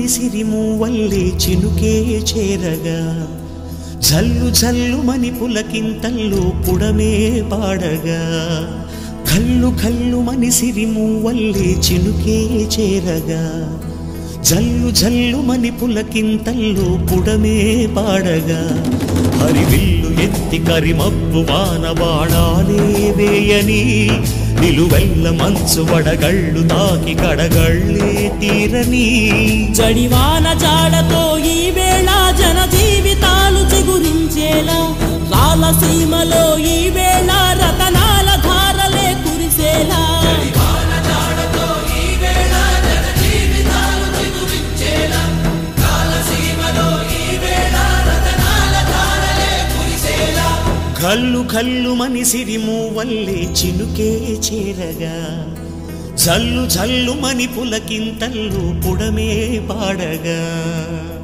సిరిమూవల్లే చినుకే చేరగా జల్లు జల్లుమని పులకింతల్లో పుడమే పాడగా కల్లు కల్లుమని సిరిమూవల్లే చినుకే చేరగా జల్లు జల్లుమని పులకింతల్లో పుడమే పాడగా హరివిల్లు ఎత్తి కరిమబ్బు వాన బాణాలే వేయని నిలువెల్ల మంచు వడగళ్ళు తాకి కడగళ్ళే తీరని జడివాన జాడతో ఈ వేళ జన జీవితాలు చిగురించేలా రాలసీమలో ఈ వేళ రతనాల ధారలే కురిసేలా కల్లు కల్లు మని సిరిమూవల్లే చినుకే చేరగా జల్లు జల్లు మని పులకింతల్లు పుడమే పాడగా